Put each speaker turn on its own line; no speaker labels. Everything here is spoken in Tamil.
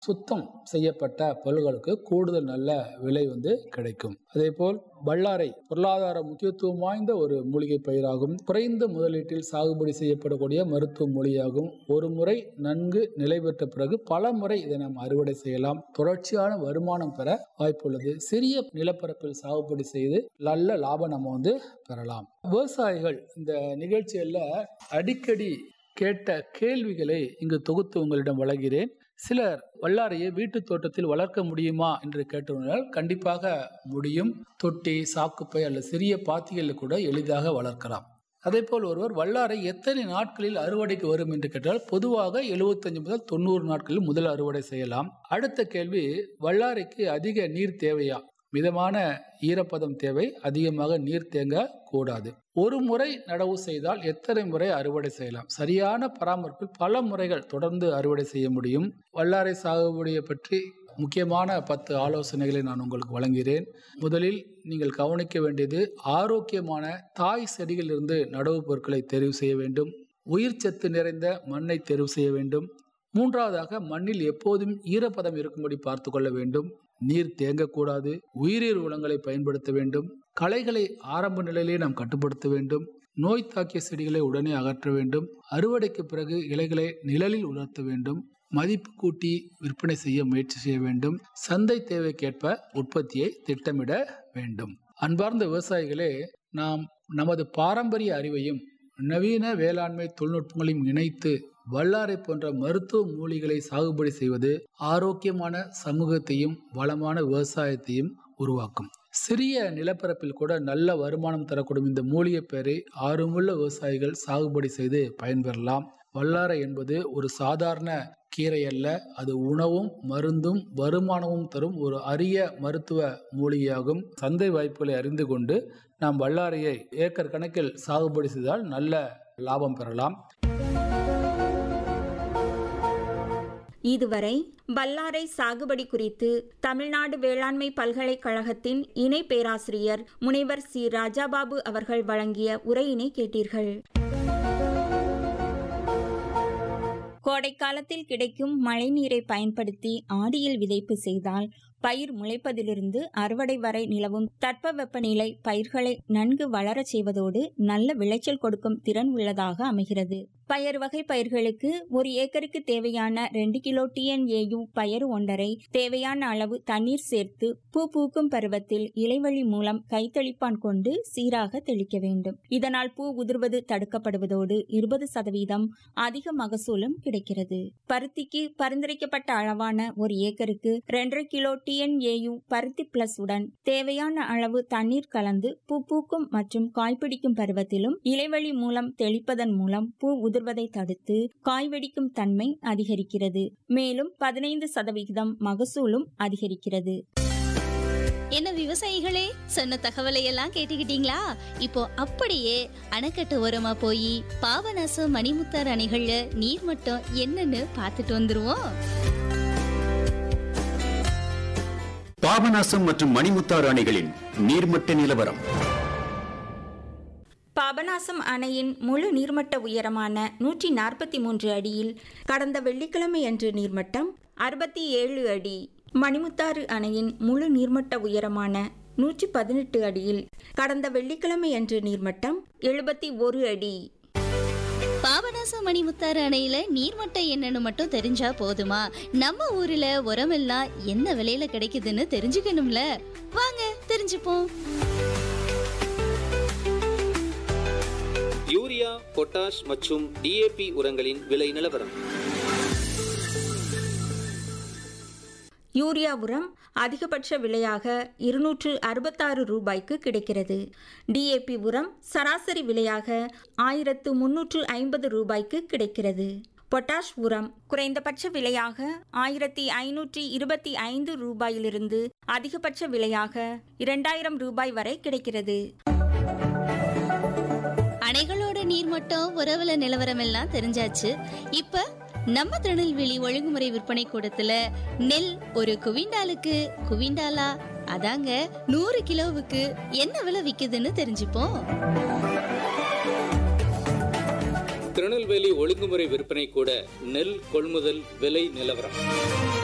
சுத்தம் செய்யப்பட்ட பொருள்களுக்கு கூடுதல் நல்ல விலை வந்து கிடைக்கும் அதே போல் வல்லாரை பொருளாதார முக்கியத்துவம் வாய்ந்த ஒரு மூலிகை பயிராகும் குறைந்த முதலீட்டில் சாகுபடி செய்யப்படக்கூடிய மருத்துவ மூலிகையாகும் ஒரு முறை நன்கு நிலை பெற்ற பிறகு பல முறை இதை நாம் அறுவடை செய்யலாம் தொடர்ச்சியான வருமானம் பெற வாய்ப்புள்ளது சிறிய நிலப்பரப்பில் சாகுபடி செய்து நல்ல லாபம் நம்ம வந்து பெறலாம் விவசாயிகள் இந்த நிகழ்ச்சியில் அடிக்கடி கேட்ட கேள்விகளை இங்கு தொகுத்து உங்களிடம் வழங்குகிறேன் சிலர் வல்லாரையை வீட்டு தோட்டத்தில் வளர்க்க முடியுமா என்று கேட்டவர்கள் கண்டிப்பாக முடியும் தொட்டி சாக்குப்பை அல்லது சிறிய பாத்திகளில் கூட எளிதாக வளர்க்கலாம் அதே போல் ஒருவர் வல்லாரை எத்தனை நாட்களில் அறுவடைக்கு வரும் என்று கேட்டால் பொதுவாக எழுபத்தஞ்சு முதல் தொண்ணூறு நாட்களில் முதல் அறுவடை செய்யலாம் அடுத்த கேள்வி வல்லாரைக்கு அதிக நீர் தேவையா மிதமான ஈரப்பதம் தேவை அதிகமாக நீர் தேங்க கூடாது ஒரு முறை நடவு செய்தால் எத்தனை முறை அறுவடை செய்யலாம் சரியான பராமரிப்பில் பல முறைகள் தொடர்ந்து அறுவடை செய்ய முடியும் வல்லாரை சாகுபடியை பற்றி முக்கியமான பத்து ஆலோசனைகளை நான் உங்களுக்கு வழங்குகிறேன் முதலில் நீங்கள் கவனிக்க வேண்டியது ஆரோக்கியமான தாய் செடிகளிலிருந்து நடவு பொருட்களை தெரிவு செய்ய வேண்டும் உயிர் சத்து நிறைந்த மண்ணை தெரிவு செய்ய வேண்டும் மூன்றாவதாக மண்ணில் எப்போதும் ஈரப்பதம் இருக்கும்படி பார்த்து கொள்ள வேண்டும் நீர் தேங்கக்கூடாது உயிரியல் உரங்களை பயன்படுத்த வேண்டும் களைகளை ஆரம்ப நிலையிலே நாம் கட்டுப்படுத்த வேண்டும் நோய் தாக்கிய செடிகளை உடனே அகற்ற வேண்டும் அறுவடைக்கு பிறகு இலைகளை நிழலில் உலர்த்த வேண்டும் மதிப்பு கூட்டி விற்பனை செய்ய முயற்சி செய்ய வேண்டும் சந்தை தேவைக்கேற்ப உற்பத்தியை திட்டமிட வேண்டும் அன்பார்ந்த விவசாயிகளே நாம் நமது பாரம்பரிய அறிவையும் நவீன வேளாண்மை தொழில்நுட்பங்களையும் இணைத்து வல்லாரை போன்ற மருத்துவ மூலிகளை சாகுபடி செய்வது ஆரோக்கியமான சமூகத்தையும் வளமான விவசாயத்தையும் உருவாக்கும் சிறிய நிலப்பரப்பில் கூட நல்ல வருமானம் தரக்கூடும் இந்த மூலிகை பெயரை ஆர்வமுள்ள விவசாயிகள் சாகுபடி செய்து பயன்பெறலாம் வல்லாரை என்பது ஒரு சாதாரண கீரை அல்ல அது உணவும் மருந்தும் வருமானமும் தரும் ஒரு அரிய மருத்துவ மூலிகையாகும் சந்தை வாய்ப்புகளை அறிந்து கொண்டு நாம் வல்லாரையை ஏக்கர் கணக்கில் சாகுபடி செய்தால் நல்ல லாபம் பெறலாம்
இதுவரை வல்லாரை சாகுபடி குறித்து தமிழ்நாடு வேளாண்மை பல்கலைக்கழகத்தின் இணை பேராசிரியர் முனைவர் சி ராஜாபாபு அவர்கள் வழங்கிய உரையினை கேட்டீர்கள் கோடைக்காலத்தில் கிடைக்கும் மழைநீரை பயன்படுத்தி ஆடியில் விதைப்பு செய்தால் பயிர் முளைப்பதிலிருந்து அறுவடை வரை நிலவும் தட்பவெப்பநிலை பயிர்களை நன்கு வளரச் செய்வதோடு நல்ல விளைச்சல் கொடுக்கும் திறன் உள்ளதாக அமைகிறது பயறு வகை பயிர்களுக்கு ஒரு ஏக்கருக்கு தேவையான ரெண்டு கிலோ டிஎன்ஏயு பயறு ஒன்றரை தேவையான அளவு தண்ணீர் சேர்த்து பூ பூக்கும் பருவத்தில் இலைவழி மூலம் கைத்தளிப்பான் கொண்டு சீராக தெளிக்க வேண்டும் இதனால் பூ உதிர்வது தடுக்கப்படுவதோடு இருபது சதவீதம் அதிக மகசூலும் கிடைக்கிறது பருத்திக்கு பரிந்துரைக்கப்பட்ட அளவான ஒரு ஏக்கருக்கு ரெண்டரை கிலோ டிஎன்ஏயு பருத்தி பிளஸ் உடன் தேவையான அளவு தண்ணீர் கலந்து பூ பூக்கும் மற்றும் காய்பிடிக்கும் பருவத்திலும் இலைவழி மூலம் தெளிப்பதன் மூலம் பூ உதிர்வதை தடுத்து காய் வெடிக்கும் தன்மை அதிகரிக்கிறது மேலும் பதினைந்து சதவிகிதம் மகசூலும் அதிகரிக்கிறது
என்ன விவசாயிகளே சொன்ன தகவலை எல்லாம் கேட்டுக்கிட்டீங்களா இப்போ அப்படியே அணைக்கட்டு ஓரமா போய் பாபநாசம் மணிமுத்தார் அணைகள்ல நீர் மட்டம் என்னன்னு பார்த்துட்டு வந்துருவோம்
பாபநாசம் மற்றும் மணிமுத்தாறு அணைகளின் நீர்மட்ட நிலவரம்
பாபநாசம் அணையின் முழு நீர்மட்ட உயரமான நூற்றி நாற்பத்தி மூன்று அடியில் கடந்த வெள்ளிக்கிழமை அன்று நீர்மட்டம் அறுபத்தி ஏழு அடி மணிமுத்தாறு அணையின் முழு நீர்மட்ட உயரமான நூற்றி பதினெட்டு அடியில் கடந்த வெள்ளிக்கிழமை அன்று நீர்மட்டம் எழுபத்தி ஒரு அடி
பாபநாசம் மணிமுத்தாறு அணையில நீர்மட்டம் என்னன்னு மட்டும் தெரிஞ்சா போதுமா நம்ம ஊர்ல உரமெல்லாம் என்ன விலையில கிடைக்குதுன்னு தெரிஞ்சுக்கணும்ல வாங்க தெரிஞ்சுப்போம்
யூரியா பொட்டாஷ் மற்றும் டிஏபி உரங்களின் விலை நிலவரம்
யூரியா உரம் அதிகபட்ச விலையாக இருநூற்று அறுபத்தாறு ரூபாய்க்கு கிடைக்கிறது டிஏபி உரம் சராசரி விலையாக ஆயிரத்து முன்னூற்று ஐம்பது ரூபாய்க்கு கிடைக்கிறது பொட்டாஷ் உரம் குறைந்தபட்ச விலையாக ஆயிரத்தி ஐநூற்றி இருபத்தி ஐந்து ரூபாயிலிருந்து அதிகபட்ச விலையாக இரண்டாயிரம் ரூபாய் வரை கிடைக்கிறது
அணைகளோட நீர்மட்டம் உறவுல நிலவரம் எல்லாம் தெரிஞ்சாச்சு இப்ப நம்ம திருநெல்வேலி ஒழுங்குமுறை விற்பனை கூடத்துல நெல் ஒரு குவிண்டாலுக்கு குவிண்டாலா அதாங்க நூறு கிலோவுக்கு என்ன விலை விக்குதுன்னு தெரிஞ்சுப்போம்
திருநெல்வேலி ஒழுங்குமுறை விற்பனை கூட நெல் கொள்முதல் விலை நிலவரம்